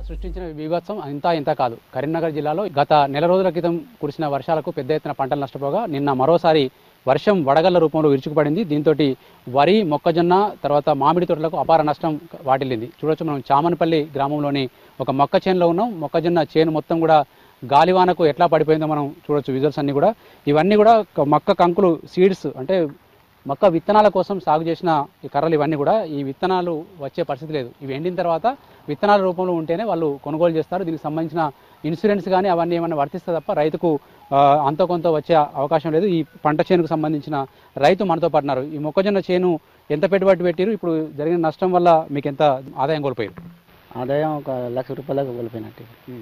సృష్టించిన బీభత్సం ఇంత ఇంత కాదు కరీంనగర్ జిల్లాలో గత నెల రోజుల క్రితం కురిసిన వర్షాలకు పెద్ద ఎత్తున పంటలు నష్టపోగా నిన్న మరోసారి వర్షం వడగళ్ల రూపంలో విరుచుకుపడింది దీంతో వరి మొక్కజొన్న తర్వాత మామిడి తోటలకు అపార నష్టం వాటిల్లింది చూడొచ్చు మనం చామనపల్లి గ్రామంలోని ఒక మొక్క చేనులో ఉన్నాం మొక్కజొన్న చేను మొత్తం కూడా గాలివానకు ఎట్లా పడిపోయిందో మనం చూడొచ్చు విజువల్స్ అన్ని కూడా ఇవన్నీ కూడా క- మొక్క కంకులు సీడ్స్ అంటే మొక్క విత్తనాల కోసం సాగు చేసిన ఈ కర్రలు ఇవన్నీ కూడా ఈ విత్తనాలు వచ్చే పరిస్థితి లేదు ఇవి ఎండిన తర్వాత విత్తనాల రూపంలో ఉంటేనే వాళ్ళు కొనుగోలు చేస్తారు దీనికి సంబంధించిన ఇన్సూరెన్స్ కానీ అవన్నీ ఏమైనా వర్తిస్తే తప్ప రైతుకు ఆ, అంతో కొంత వచ్చే అవకాశం లేదు ఈ పంట చేనుకు సంబంధించిన రైతు మనతో పడినారు ఈ మొక్కజొన్న చేను ఎంత పెట్టుబడి పెట్టారు ఇప్పుడు జరిగిన నష్టం వల్ల మీకు ఎంత ఆదాయం కోల్పోయారు ఆదాయం ఒక లక్ష రూపాయలకు కోల్పోయినట్టు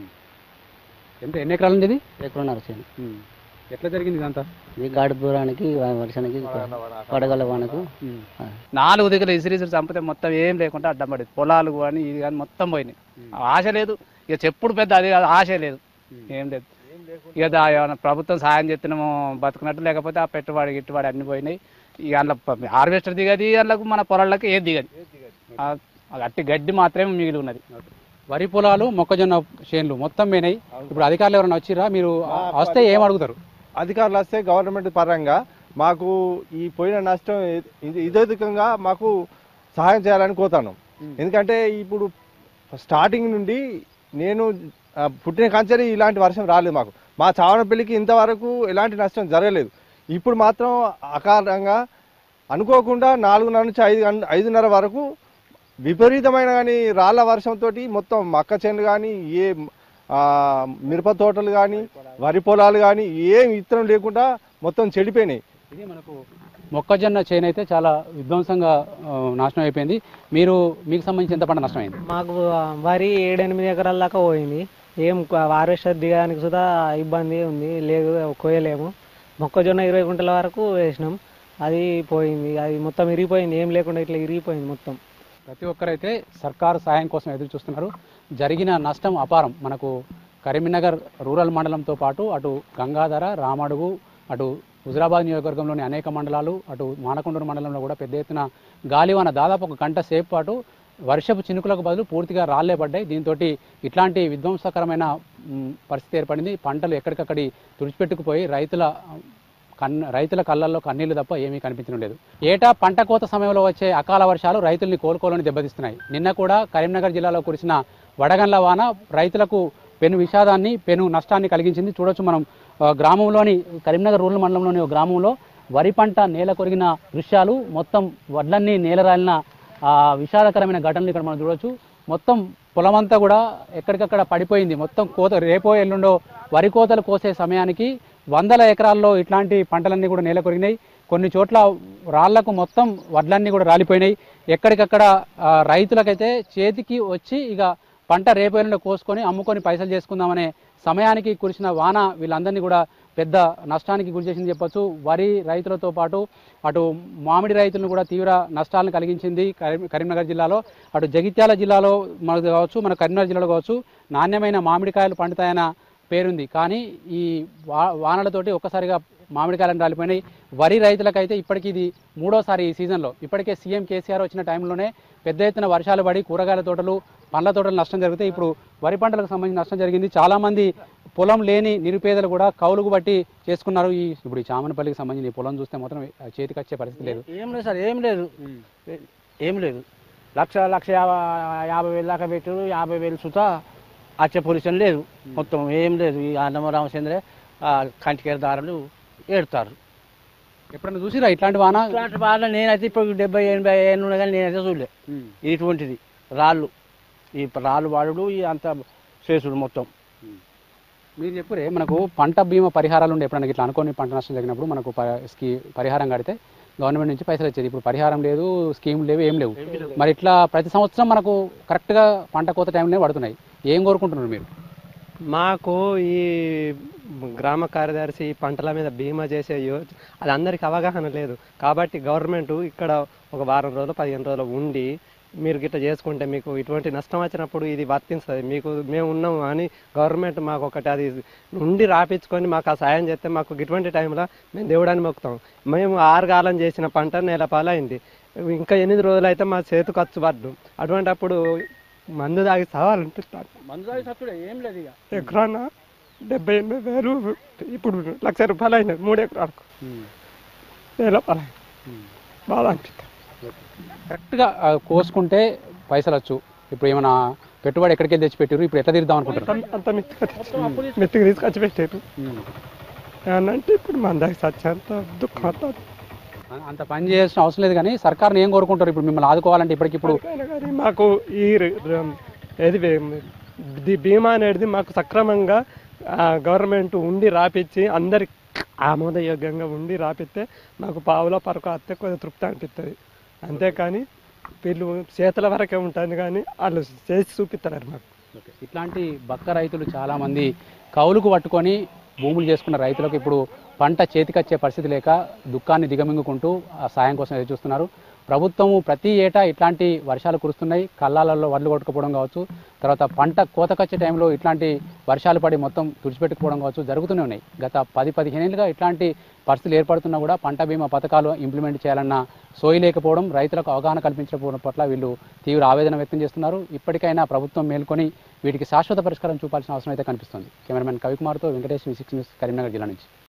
ఎంత ఎన్ని ఎకరాలు ఉంది ఇది ఎక్కడున్నారు చేను ఎట్లా జరిగింది ఇదంతా ఇది గాడి దూరానికి వర్షానికి పడగల వానకు ఆ, నాలుగు దగ్గర ఇసిరిసిరి చంపితే మొత్తం ఏం లేకుండా అడ్డం పడింది పొలాలు కానీ ఇది కానీ మొత్తం పోయినాయి ఆశ లేదు ఇక చెప్పుడు పెద్ద అది కాదు, ఆశ లేదు ఏం లేదు ఇక దా- ఏమన్నా ప్రభుత్వం సాయం చేస్తున్నామో బతుకున్నట్టు లేకపోతే ఆ పెట్టుబడి గిట్టుబడి అన్ని పోయినాయి ఇక అందులో హార్వెస్టర్ దిగది అందులోకి మన పొలాలకు ఏది దిగది ఆ- ఆ గట్టి గడ్డి మాత్రమే మిగిలి ఉన్నది వరి పొలాలు మొక్కజొన్న చేనులు మొత్తం పోయినాయి ఇప్పుడు అధికారులు ఎవరైనా వచ్చిరా మీరు వస్తే ఏం అడుగుతారు అధికారులు వస్తే గవర్నమెంట్ పరంగా మాకు ఈ పోయిన నష్టం ఇది ఇదేదికంగా మాకు సహాయం చేయాలని కోతాను ఎందుకంటే ఇప్పుడు స్టార్టింగ్ నుండి నేను ఆ, పుట్టిన కంచెని ఇలాంటి వర్షం రాలేదు మాకు మా చావనపల్లికి ఇంతవరకు ఎలాంటి నష్టం జరగలేదు ఇప్పుడు మాత్రం అకారణంగా అనుకోకుండా నాలుగున్నర నుంచి ఐదు గంట ఐదున్నర వరకు విపరీతమైన కానీ రాళ్ళ వర్షంతో మొత్తం మక్క చేనులు కానీ ఏ ఆ, మిరప తోటలు కానీ వరి పొలాలు కానీ ఏం విత్తనం లేకుండా మొత్తం చెడిపోయినాయి ఇది మనకు మొక్కజొన్న చేను అయితే చాలా విధ్వంసంగా ఆ, నాశనం అయిపోయింది మీరు మీకు సంబంధించి ఎంత పంట నష్టమైంది మాకు వరి ఏడెనిమిది ఎకరాల దాకా పోయింది ఏం హార్వెస్టర్ దిగడానికి సుధా ఇబ్బంది ఉంది లేదు కోయలేము మొక్కజొన్న ఇరవై గుంటల వరకు వేసినాం అది పోయింది అది మొత్తం ఇరిగిపోయింది ఏం లేకుండా ఇట్లా ఇరిగిపోయింది మొత్తం ప్రతి ఒక్కరైతే సర్కారు సాయం కోసం ఎదురు చూస్తున్నారు జరిగిన నష్టం అపారం మనకు కరీంనగర్ రూరల్ మండలంతో పాటు అటు గంగాధర రామడుగు అటు హుజరాబాద్ నియోజకవర్గంలోని అనేక మండలాలు అటు మానకొండూరు మండలంలో కూడా పెద్ద ఎత్తున గాలివాన దాదాపు ఒక గంట సేపు పాటు వర్షపు చినుకులకు బదులు పూర్తిగా రాళ్లే పడ్డాయి దీంతో ఇట్లాంటి విధ్వంసకరమైన మ్, పరిస్థితి ఏర్పడింది పంటలు ఎక్కడికక్కడి తుడిచిపెట్టుకుపోయి రైతుల కన్ రైతుల కళ్ళల్లో కన్నీళ్లు తప్ప ఏమీ కనిపించడం లేదు ఏటా పంట కోత సమయంలో వచ్చే అకాల వర్షాలు రైతుల్ని కోలుకోలని దెబ్బతీస్తున్నాయి నిన్న కూడా కరీంనగర్ జిల్లాలో కురిసిన వడగండ్ల వాన రైతులకు పెను విషాదాన్ని పెను నష్టాన్ని కలిగించింది చూడొచ్చు మనం ఆ, గ్రామంలోని కరీంనగర్ రూరల్ మండలంలోని ఒక గ్రామంలో వరి పంట నేల కొరిగిన దృశ్యాలు మొత్తం వడ్లన్నీ నేలరాలిన ఆ విషాదకరమైన ఘటనలు ఇక్కడ మనం చూడొచ్చు మొత్తం పొలమంతా కూడా ఎక్కడికక్కడ పడిపోయింది మొత్తం కోత రేపో ఎల్లుండో వరి కోతలు కోసే సమయానికి వందల ఎకరాల్లో ఇట్లాంటి పంటలన్నీ కూడా నేల కొరిగినాయి కొన్ని చోట్ల రాళ్లకు మొత్తం వడ్లన్నీ కూడా రాలిపోయినాయి ఎక్కడికక్కడ ఆ, రైతులకైతే చేతికి వచ్చి ఇక పంట రేపు ఎల్లుండో కోసుకొని అమ్ముకొని పైసలు చేసుకుందామనే సమయానికి కురిసిన వాన వీళ్ళందరినీ కూడా పెద్ద నష్టానికి గురి చేసింది చెప్పొచ్చు వరి రైతులతో పాటు అటు మామిడి రైతులను కూడా తీవ్ర నష్టాలను కలిగించింది కరీం కరీంనగర్ జిల్లాలో అటు జగిత్యాల జిల్లాలో మనకు కావచ్చు మన కరీంనగర్ జిల్లాలో కావచ్చు నాణ్యమైన మామిడికాయలు పండుతాయన్న పేరుంది కానీ ఈ వా వానలతోటి ఒక్కసారిగా మామిడికాయలను రాలిపోయినాయి వరి రైతులకైతే ఇప్పటికీ ఇది మూడోసారి ఈ సీజన్లో ఇప్పటికే సీఎం కేసీఆర్ వచ్చిన టైంలోనే పెద్ద ఎత్తున వర్షాలు పడి కూరగాయల తోటలు పండ్ల తోటలు నష్టం జరిగితే ఇప్పుడు వరి పంటలకు సంబంధించి నష్టం జరిగింది చాలామంది పొలం లేని నిరుపేదలు కూడా కౌలుకు బట్టి చేసుకున్నారు ఈ ఇప్పుడు ఈ చామనపల్లికి సంబంధించిన ఈ పొలం చూస్తే మాత్రం చేతికి వచ్చే పరిస్థితి లేదు ఏం లేదు సార్ ఏం లేదు ఏం లేదు లక్ష లక్ష యాభై యాభై వేలు దాకా పెట్టారు యాభై వేలు సుతా వచ్చే పొజిషన్ లేదు మొత్తం ఏం లేదు ఈ అన్నమ రామచంద్రే ఆ కంటికేర దారులు ఏడుతారు ఎప్పుడన్నా చూసిరా ఇట్లాంటి వాన ఇట్లాంటి వాళ్ళ నేనైతే ఇప్పుడు డెబ్బై ఎనభై ఏళ్ళు ఉన్నా కానీ నేనైతే చూడలే ఇటువంటిది రాళ్ళు ఈ రాళ్ళు వాడుడు ఈ అంత చేసుడు మొత్తం మీరు చెప్పురే మనకు పంట బీమా పరిహారాలు ఉండే ఎప్పుడైనా ఇట్లా అనుకోని పంట నష్టం జరిగినప్పుడు మనకు ప- స్కీ పరిహారం కడితే గవర్నమెంట్ నుంచి పైసలు వచ్చేది ఇప్పుడు పరిహారం లేదు స్కీమ్ లేవు ఏం లేవు మరి ఇట్లా ప్రతి సంవత్సరం మనకు కరెక్ట్గా పంట కోత టైంలో పడుతున్నాయి ఏం కోరుకుంటున్నారు మీరు మాకు ఈ గ్రామ కార్యదర్శి ఈ పంటల మీద బీమా చేసే యో అది అందరికి అవగాహన లేదు కాబట్టి గవర్నమెంట్ ఇక్కడ ఒక వారం రోజులు పదిహేను రోజులు ఉండి మీరు గిట్ట చేసుకుంటే మీకు ఇటువంటి నష్టం వచ్చినప్పుడు ఇది వర్తిస్తుంది మీకు మేము ఉన్నాము అని గవర్నమెంట్ మాకు ఒకటి అది నుండి రాపించుకొని మాకు ఆ సాయం చేస్తే మాకు ఇటువంటి టైంలో మేము దేవుడాన్ని మొక్కుతాం మేము ఆరుగాలం చేసిన పంట నేల పాలైంది ఇంకా ఎనిమిది రోజులు అయితే మా చేతు ఖర్చు పడ్డు అటువంటి అప్పుడు మందు తాగి సావాలనిపిస్తాను మందు తాగి సత్తుడే ఏం లేదు ఇక ఎకరాన డెబ్బై ఎనభై వేలు ఇప్పుడు లక్ష రూపాయలు అయినది మూడు ఎకరాలకు వేల రూపాయలు బాగా అనిపిస్తుంది కరెక్ట్గా ఆ, కోసుకుంటే పైసలు వచ్చు ఇప్పుడు ఏమైనా పెట్టుబడి ఎక్కడికి వెళ్ళి తెచ్చి పెట్టారు ఇప్పుడు ఎట్లా తీరుదాం అనుకుంటారు అంత- అంత మెత్తగా తెచ్చి- మెత్తగా తీసుకొచ్చి పెట్టారు అంటే ఇప్పుడు మన దగ్గర సత్యంత దుఃఖం అవుతుంది అంత పని చేయాల్సిన అవసరం లేదు కానీ సర్కార్ని ఏం కోరుకుంటారు ఇప్పుడు మిమ్మల్ని ఆదుకోవాలంటే ఇప్పటికిప్పుడు అయినా కానీ మాకు ఈ ర- ర- ఏది వే- ది బీమా అనేది మాకు సక్రమంగా గవర్నమెంట్ ఉండి రాపిచ్చి అందరి ఆమోదయోగ్యంగా ఉండి రాపిస్తే మాకు పావులో పరకు అత్తే కొద్దిగా తృప్తి అనిపిస్తుంది అంతేకాని వీళ్ళు చేతుల వరకే ఉంటుంది కానీ వాళ్ళు చేసి చూపిస్తారు మాకు ఇట్లాంటి బక్క రైతులు చాలా మంది కౌలుకు పట్టుకొని భూములు చేసుకున్న రైతులకు ఇప్పుడు పంట చేతికొచ్చే పరిస్థితి లేక దుఃఖాన్ని దిగమింగుకుంటూ ఆ సాయం కోసం ఎదురు చూస్తున్నారు ప్రభుత్వము ప్రతి ఏటా ఇట్లాంటి వర్షాలు కురుస్తున్నాయి కళ్ళాలలో వడ్లు కొట్టుకుపోవడం కావచ్చు తర్వాత పంట కోతకొచ్చే టైంలో ఇట్లాంటి వర్షాలు పడి మొత్తం తుడిచిపెట్టుకుపోవడం కావచ్చు జరుగుతూనే ఉన్నాయి గత పది పదిహేను ఏళ్ళుగా ఇట్లాంటి పరిస్థితులు ఏర్పడుతున్నా కూడా పంట బీమా పథకాలు ఇంప్లిమెంట్ చేయాలన్న సోయి లేకపోవడం రైతులకు అవగాహన కల్పించకపోవడం పట్ల వీళ్ళు తీవ్ర ఆవేదన వ్యక్తం చేస్తున్నారు ఇప్పటికైనా ప్రభుత్వం మేల్కొని వీటికి శాశ్వత పరిష్కారం చూపాల్సిన అవసరం అయితే కనిపిస్తుంది కెమెరామెన్ కవికుమార్తో Venkatesh V six news Karimnagar జిల్లా నుంచి